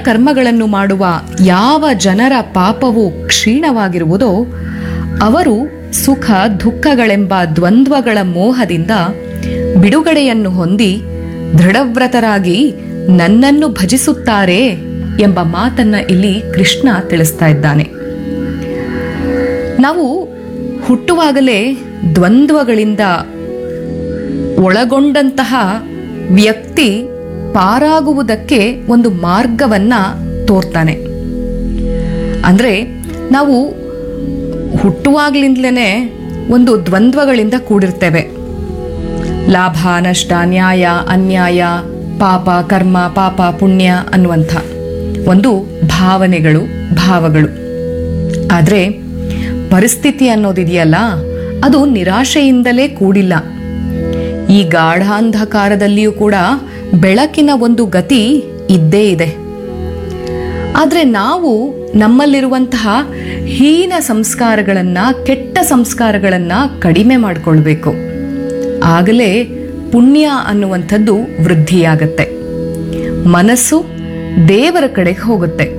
ಕರ್ಮಗಳನ್ನು ಮಾಡುವ ಯಾವ ಜನರ ಪಾಪವು ಕ್ಷೀಣವಾಗಿರುವುದೋ ಅವರು ಸುಖ ದುಃಖಗಳೆಂಬ ದ್ವಂದ್ವಗಳ ಮೋಹದಿಂದ ಬಿಡುಗಡೆಯನ್ನು ಹೊಂದಿ ದೃಢವ್ರತರಾಗಿ ನನ್ನನ್ನು ಭಜಿಸುತ್ತಾರೆ ಎಂಬ ಮಾತನ್ನ ಇಲ್ಲಿ ಕೃಷ್ಣ ತಿಳಿಸ್ತಾ ಇದ್ದಾನೆ ನಾವು ಹುಟ್ಟುವಾಗಲೇ ದ್ವಂದ್ವಗಳಿಂದ ಒಳಗೊಂಡಂತಹ ವ್ಯಕ್ತಿ ಪಾರಾಗುವುದಕ್ಕೆ ಒಂದು ಮಾರ್ಗವನ್ನ ತೋರ್ತಾನೆ ಅಂದ್ರೆ ನಾವು ಹುಟ್ಟುವಾಗ್ಲಿಂದಲೇ ಒಂದು ದ್ವಂದ್ವಗಳಿಂದ ಕೂಡಿರ್ತೇವೆ ಲಾಭ ನಷ್ಟ ನ್ಯಾಯ ಅನ್ಯಾಯ ಪಾಪ ಕರ್ಮ ಪಾಪ ಪುಣ್ಯ ಅನ್ನುವಂಥ ಒಂದು ಭಾವನೆಗಳು ಭಾವಗಳು ಆದರೆ ಪರಿಸ್ಥಿತಿ ಅನ್ನೋದಿದೆಯಲ್ಲ ಅದು ನಿರಾಶೆಯಿಂದಲೇ ಕೂಡಿಲ್ಲ ಈ ಗಾಢಾಂಧಕಾರದಲ್ಲಿಯೂ ಕೂಡ ಬೆಳಕಿನ ಒಂದು ಗತಿ ಇದ್ದೇ ಇದೆ ಆದರೆ ನಾವು ನಮ್ಮಲ್ಲಿರುವಂತಹ ಹೀನ ಸಂಸ್ಕಾರಗಳನ್ನ ಕೆಟ್ಟ ಸಂಸ್ಕಾರಗಳನ್ನ ಕಡಿಮೆ ಮಾಡಿಕೊಳ್ಬೇಕು ಆಗಲೇ ಪುಣ್ಯ ಅನ್ನುವಂಥದ್ದು ವೃದ್ಧಿಯಾಗತ್ತೆ ಮನಸ್ಸು ದೇವರ ಕಡೆಗೆ ಹೋಗುತ್ತೆ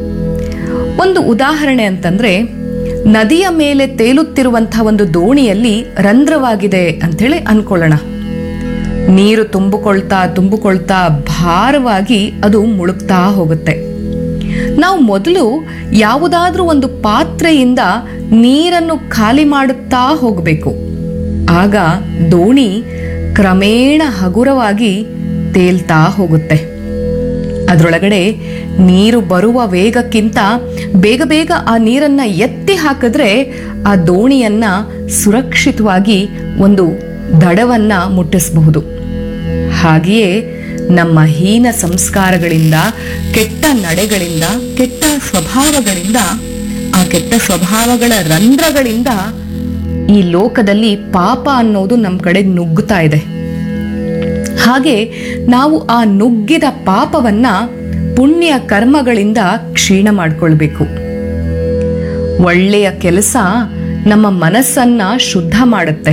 ಒಂದು ಉದಾಹರಣೆ ಅಂತಂದ್ರೆ ನದಿಯ ಮೇಲೆ ತೇಲುತ್ತಿರುವಂತಹ ಒಂದು ದೋಣಿಯಲ್ಲಿ ರಂಧ್ರವಾಗಿದೆ ಅಂಥೇಳಿ ಅನ್ಕೊಳ್ಳೋಣ ನೀರು ತುಂಬಿಕೊಳ್ತಾ ತುಂಬಿಕೊಳ್ತಾ ಭಾರವಾಗಿ ಅದು ಮುಳುಗ್ತಾ ಹೋಗುತ್ತೆ ನಾವು ಮೊದಲು ಯಾವುದಾದ್ರೂ ಒಂದು ಪಾತ್ರೆಯಿಂದ ನೀರನ್ನು ಖಾಲಿ ಮಾಡುತ್ತಾ ಹೋಗಬೇಕು ಆಗ ದೋಣಿ ಕ್ರಮೇಣ ಹಗುರವಾಗಿ ತೇಲ್ತಾ ಹೋಗುತ್ತೆ ಅದರೊಳಗಡೆ ನೀರು ಬರುವ ವೇಗಕ್ಕಿಂತ ಬೇಗ ಬೇಗ ಆ ನೀರನ್ನ ಎತ್ತಿ ಹಾಕಿದ್ರೆ ಆ ದೋಣಿಯನ್ನ ಸುರಕ್ಷಿತವಾಗಿ ಒಂದು ದಡವನ್ನ ಮುಟ್ಟಿಸಬಹುದು ಹಾಗೆಯೇ ನಮ್ಮ ಹೀನ ಸಂಸ್ಕಾರಗಳಿಂದ ಕೆಟ್ಟ ನಡೆಗಳಿಂದ ಕೆಟ್ಟ ಸ್ವಭಾವಗಳಿಂದ ಆ ಕೆಟ್ಟ ಸ್ವಭಾವಗಳ ರಂಧ್ರಗಳಿಂದ ಈ ಲೋಕದಲ್ಲಿ ಪಾಪ ಅನ್ನೋದು ನಮ್ಮ ಕಡೆಗೆ ನುಗ್ಗುತ್ತಾ ಇದೆ ಹಾಗೆ ನಾವು ಆ ನುಗ್ಗಿದ ಪಾಪವನ್ನ ಪುಣ್ಯ ಕರ್ಮಗಳಿಂದ ಕ್ಷೀಣ ಮಾಡಿಕೊಳ್ಬೇಕು ಒಳ್ಳೆಯ ಕೆಲಸ ನಮ್ಮ ಮನಸ್ಸನ್ನ ಶುದ್ಧ ಮಾಡುತ್ತೆ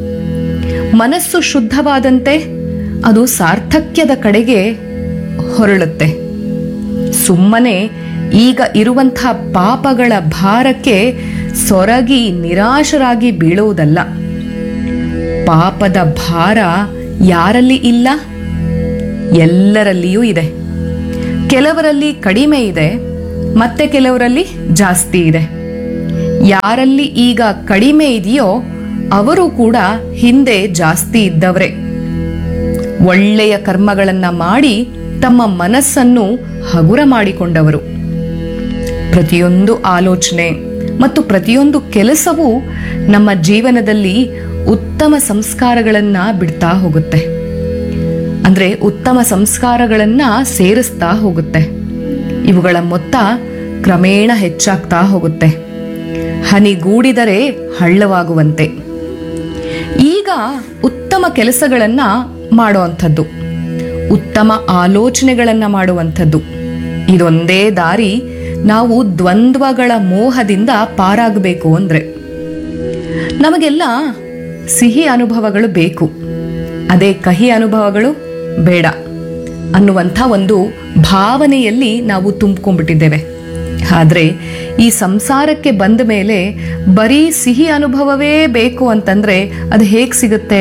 ಮನಸ್ಸು ಶುದ್ಧವಾದಂತೆ ಅದು ಸಾರ್ಥಕ್ಯದ ಕಡೆಗೆ ಹೊರಳುತ್ತೆ ಸುಮ್ಮನೆ ಈಗ ಇರುವಂತಹ ಪಾಪಗಳ ಭಾರಕ್ಕೆ ಸೊರಗಿ ನಿರಾಶರಾಗಿ ಬೀಳುವುದಲ್ಲ ಪಾಪದ ಭಾರ ಯಾರಲ್ಲಿ ಇಲ್ಲ ಎಲ್ಲರಲ್ಲಿಯೂ ಇದೆ ಕೆಲವರಲ್ಲಿ ಕಡಿಮೆ ಇದೆ ಮತ್ತೆ ಕೆಲವರಲ್ಲಿ ಜಾಸ್ತಿ ಇದೆ ಯಾರಲ್ಲಿ ಈಗ ಕಡಿಮೆ ಇದೆಯೋ ಅವರು ಕೂಡ ಹಿಂದೆ ಜಾಸ್ತಿ ಇದ್ದವರೇ ಒಳ್ಳೆಯ ಕರ್ಮಗಳನ್ನ ಮಾಡಿ ತಮ್ಮ ಮನಸ್ಸನ್ನು ಹಗುರ ಮಾಡಿಕೊಂಡವರು ಪ್ರತಿಯೊಂದು ಆಲೋಚನೆ ಮತ್ತು ಪ್ರತಿಯೊಂದು ಕೆಲಸವೂ ನಮ್ಮ ಜೀವನದಲ್ಲಿ ಉತ್ತಮ ಸಂಸ್ಕಾರಗಳನ್ನ ಬಿಡ್ತಾ ಹೋಗುತ್ತೆ ಅಂದ್ರೆ ಉತ್ತಮ ಸಂಸ್ಕಾರಗಳನ್ನ ಸೇರಿಸ್ತಾ ಹೋಗುತ್ತೆ ಇವುಗಳ ಮೊತ್ತ ಕ್ರಮೇಣ ಹೆಚ್ಚಾಗ್ತಾ ಹೋಗುತ್ತೆ ಹನಿಗೂಡಿದರೆ ಹಳ್ಳವಾಗುವಂತೆ ಈಗ ಉತ್ತಮ ಕೆಲಸಗಳನ್ನ ಮಾಡುವಂಥದ್ದು ಉತ್ತಮ ಆಲೋಚನೆಗಳನ್ನ ಮಾಡುವಂಥದ್ದು ಇದೊಂದೇ ದಾರಿ ನಾವು ದ್ವಂದ್ವಗಳ ಮೋಹದಿಂದ ಪಾರಾಗಬೇಕು ಅಂದ್ರೆ ನಮಗೆಲ್ಲ ಸಿಹಿ ಅನುಭವಗಳು ಬೇಕು ಅದೇ ಕಹಿ ಅನುಭವಗಳು ಬೇಡ ಅನ್ನುವಂಥ ಒಂದು ಭಾವನೆಯಲ್ಲಿ ನಾವು ತುಂಬಿಕೊಂಡ್ಬಿಟ್ಟಿದ್ದೇವೆ ಆದರೆ ಈ ಸಂಸಾರಕ್ಕೆ ಬಂದ ಮೇಲೆ ಬರೀ ಸಿಹಿ ಅನುಭವವೇ ಬೇಕು ಅಂತಂದ್ರೆ ಅದು ಹೇಗೆ ಸಿಗುತ್ತೆ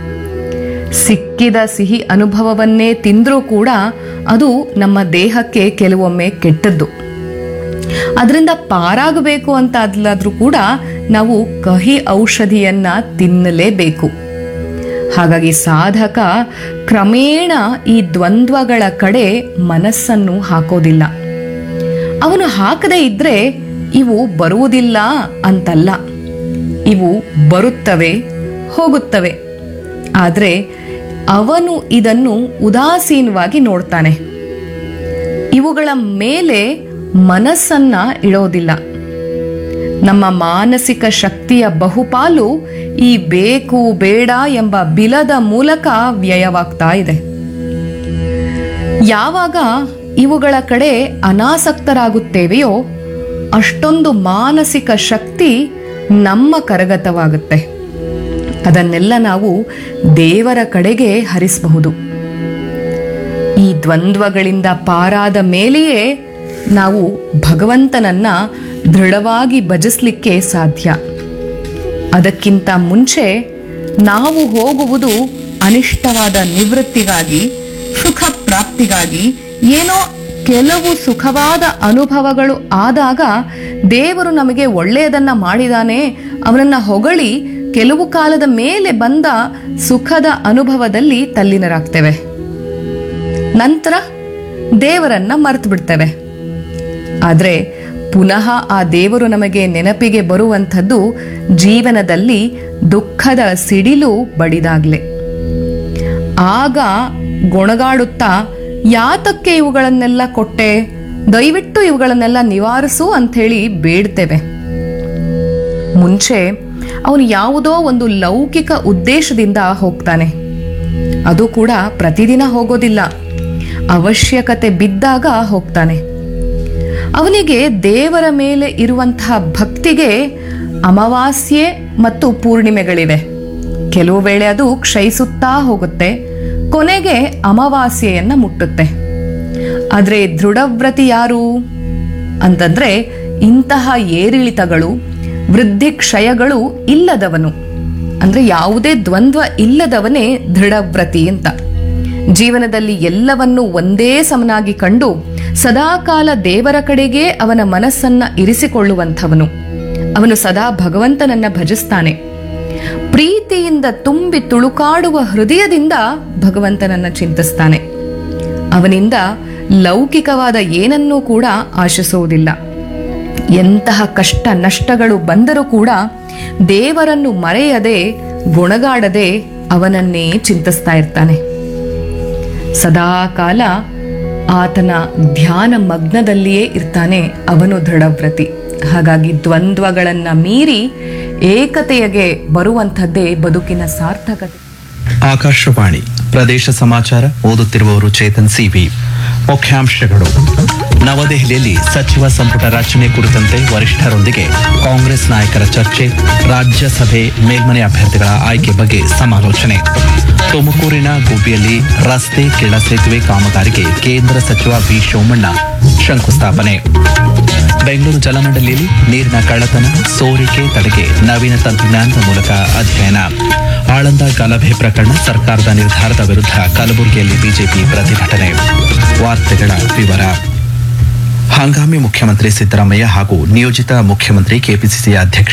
ಸಿಕ್ಕಿದ ಸಿಹಿ ಅನುಭವವನ್ನೇ ತಿಂದರೂ ಕೂಡ ಅದು ನಮ್ಮ ದೇಹಕ್ಕೆ ಕೆಲವೊಮ್ಮೆ ಕೆಟ್ಟದ್ದು ಅದರಿಂದ ಪಾರಾಗಬೇಕು ಅಂತ ಅದ್ಲಾದ್ರೂ ಕೂಡ ನಾವು ಕಹಿ ಔಷಧಿಯನ್ನ ತಿನ್ನಲೇಬೇಕು ಹಾಗಾಗಿ ಸಾಧಕ ಕ್ರಮೇಣ ಈ ದ್ವಂದ್ವಗಳ ಕಡೆ ಮನಸ್ಸನ್ನು ಹಾಕೋದಿಲ್ಲ ಅವನು ಹಾಕದೇ ಇದ್ರೆ ಇವು ಬರುವುದಿಲ್ಲ ಅಂತಲ್ಲ ಇವು ಬರುತ್ತವೆ ಹೋಗುತ್ತವೆ ಆದರೆ ಅವನು ಇದನ್ನು ಉದಾಸೀನವಾಗಿ ನೋಡ್ತಾನೆ ಇವುಗಳ ಮೇಲೆ ಮನಸ್ಸನ್ನ ಇಡೋದಿಲ್ಲ ನಮ್ಮ ಮಾನಸಿಕ ಶಕ್ತಿಯ ಬಹುಪಾಲು ಈ ಬೇಕು ಬೇಡ ಎಂಬ ಬಿಲದ ಮೂಲಕ ವ್ಯಯವಾಗ್ತಾ ಇದೆ ಯಾವಾಗ ಇವುಗಳ ಕಡೆ ಅನಾಸಕ್ತರಾಗುತ್ತೇವೆಯೋ ಅಷ್ಟೊಂದು ಮಾನಸಿಕ ಶಕ್ತಿ ನಮ್ಮ ಕರಗತವಾಗುತ್ತೆ ಅದನ್ನೆಲ್ಲ ನಾವು ದೇವರ ಕಡೆಗೆ ಹರಿಸಬಹುದು ಈ ದ್ವಂದ್ವಗಳಿಂದ ಪಾರಾದ ಮೇಲೆಯೇ ನಾವು ಭಗವಂತನನ್ನ ದೃಢವಾಗಿ ಭಜಿಸ್ಲಿಕ್ಕೆ ಸಾಧ್ಯ ಅದಕ್ಕಿಂತ ಮುಂಚೆ ನಾವು ಹೋಗುವುದು ಅನಿಷ್ಟವಾದ ನಿವೃತ್ತಿಗಾಗಿ ಸುಖ ಪ್ರಾಪ್ತಿಗಾಗಿ ಏನೋ ಕೆಲವು ಸುಖವಾದ ಅನುಭವಗಳು ಆದಾಗ ದೇವರು ನಮಗೆ ಒಳ್ಳೆಯದನ್ನ ಮಾಡಿದಾನೆ ಅವನನ್ನ ಹೊಗಳಿ ಕೆಲವು ಕಾಲದ ಮೇಲೆ ಬಂದ ಸುಖದ ಅನುಭವದಲ್ಲಿ ತಲ್ಲೀನರಾಗ್ತೇವೆ ನಂತರ ದೇವರನ್ನ ಮರೆತು ಬಿಡ್ತೇವೆ ಆದರೆ ಪುನಃ ಆ ದೇವರು ನಮಗೆ ನೆನಪಿಗೆ ಬರುವಂಥದ್ದು ಜೀವನದಲ್ಲಿ ದುಃಖದ ಸಿಡಿಲು ಬಡಿದಾಗ್ಲೆ ಆಗ ಗೊಣಗಾಡುತ್ತಾ ಯಾತಕ್ಕೆ ಇವುಗಳನ್ನೆಲ್ಲ ಕೊಟ್ಟೆ ದಯವಿಟ್ಟು ಇವುಗಳನ್ನೆಲ್ಲ ನಿವಾರಿಸು ಅಂಥೇಳಿ ಬೇಡ್ತೇವೆ ಮುಂಚೆ ಅವನು ಯಾವುದೋ ಒಂದು ಲೌಕಿಕ ಉದ್ದೇಶದಿಂದ ಹೋಗ್ತಾನೆ ಅದು ಕೂಡ ಪ್ರತಿದಿನ ಹೋಗೋದಿಲ್ಲ ಅವಶ್ಯಕತೆ ಬಿದ್ದಾಗ ಹೋಗ್ತಾನೆ ಅವನಿಗೆ ದೇವರ ಮೇಲೆ ಇರುವಂತಹ ಭಕ್ತಿಗೆ ಅಮಾವಾಸ್ಯೆ ಮತ್ತು ಪೂರ್ಣಿಮೆಗಳಿವೆ ಕೆಲವು ವೇಳೆ ಅದು ಕ್ಷಯಿಸುತ್ತಾ ಹೋಗುತ್ತೆ ಕೊನೆಗೆ ಅಮಾವಾಸ್ಯೆಯನ್ನ ಮುಟ್ಟುತ್ತೆ ಆದರೆ ದೃಢವ್ರತಿ ಯಾರು ಅಂತಂದ್ರೆ ಇಂತಹ ಏರಿಳಿತಗಳು ವೃದ್ಧಿ ಕ್ಷಯಗಳು ಇಲ್ಲದವನು ಅಂದ್ರೆ ಯಾವುದೇ ದ್ವಂದ್ವ ಇಲ್ಲದವನೇ ದೃಢವ್ರತಿ ಅಂತ ಜೀವನದಲ್ಲಿ ಎಲ್ಲವನ್ನೂ ಒಂದೇ ಸಮನಾಗಿ ಕಂಡು ಸದಾಕಾಲ ದೇವರ ಕಡೆಗೆ ಅವನ ಮನಸ್ಸನ್ನ ಇರಿಸಿಕೊಳ್ಳುವಂಥವನು ಅವನು ಸದಾ ಭಗವಂತನನ್ನ ಭಜಿಸ್ತಾನೆ ಪ್ರೀತಿಯಿಂದ ತುಂಬಿ ತುಳುಕಾಡುವ ಹೃದಯದಿಂದ ಭಗವಂತನನ್ನ ಚಿಂತಿಸ್ತಾನೆ ಅವನಿಂದ ಲೌಕಿಕವಾದ ಏನನ್ನೂ ಕೂಡ ಆಶಿಸುವುದಿಲ್ಲ ಎಂತಹ ಕಷ್ಟ ನಷ್ಟಗಳು ಬಂದರೂ ಕೂಡ ದೇವರನ್ನು ಮರೆಯದೆ ಗುಣಗಾಡದೆ ಅವನನ್ನೇ ಚಿಂತಿಸ್ತಾ ಇರ್ತಾನೆ ಸದಾಕಾಲ ಆತನ ಧ್ಯಾನ ಮಗ್ನದಲ್ಲಿಯೇ ಇರ್ತಾನೆ ಅವನು ದೃಢವ್ರತಿ ಹಾಗಾಗಿ ದ್ವಂದ್ವಗಳನ್ನ ಮೀರಿ ಏಕತೆಯಗೆ ಬರುವಂಥದ್ದೇ ಬದುಕಿನ ಸಾರ್ಥಕತೆ ಆಕಾಶವಾಣಿ ಪ್ರದೇಶ ಸಮಾಚಾರ ಓದುತ್ತಿರುವವರು ಚೇತನ್ ಸಿವಿ ಮುಖ್ಯಾಂಶಗಳು ನವದೆಹಲಿಯಲ್ಲಿ ಸಚಿವ ಸಂಪುಟ ರಚನೆ ಕುರಿತಂತೆ ವರಿಷ್ಠರೊಂದಿಗೆ ಕಾಂಗ್ರೆಸ್ ನಾಯಕರ ಚರ್ಚೆ ರಾಜ್ಯಸಭೆ ಮೇಲ್ಮನೆ ಅಭ್ಯರ್ಥಿಗಳ ಆಯ್ಕೆ ಬಗ್ಗೆ ಸಮಾಲೋಚನೆ ತುಮಕೂರಿನ ಗುಬ್ಬಿಯಲ್ಲಿ ರಸ್ತೆ ಕೆಳ ಸೇತುವೆ ಕಾಮಗಾರಿಗೆ ಕೇಂದ್ರ ಸಚಿವ ವಿ ಸೋಮಣ್ಣ ಶಂಕುಸ್ಥಾಪನೆ ಬೆಂಗಳೂರು ಜಲಮಂಡಲಿಯಲ್ಲಿ ನೀರಿನ ಕಳ್ಳತನ ಸೋರಿಕೆ ತಡೆಗೆ ನವೀನ ತಂತ್ರಜ್ಞಾನದ ಮೂಲಕ ಅಧ್ಯಯನ ಆಳಂದ ಗಲಭೆ ಪ್ರಕರಣ ಸರ್ಕಾರದ ನಿರ್ಧಾರದ ವಿರುದ್ಧ ಕಲಬುರಗಿಯಲ್ಲಿ ಬಿಜೆಪಿ ಪ್ರತಿಭಟನೆ ವಾರ್ತೆಗಳ ವಿವರ ಹಂಗಾಮಿ ಮುಖ್ಯಮಂತ್ರಿ ಸಿದ್ದರಾಮಯ್ಯ ಹಾಗೂ ನಿಯೋಜಿತ ಮುಖ್ಯಮಂತ್ರಿ ಕೆಪಿಸಿಸಿ ಅಧ್ಯಕ್ಷ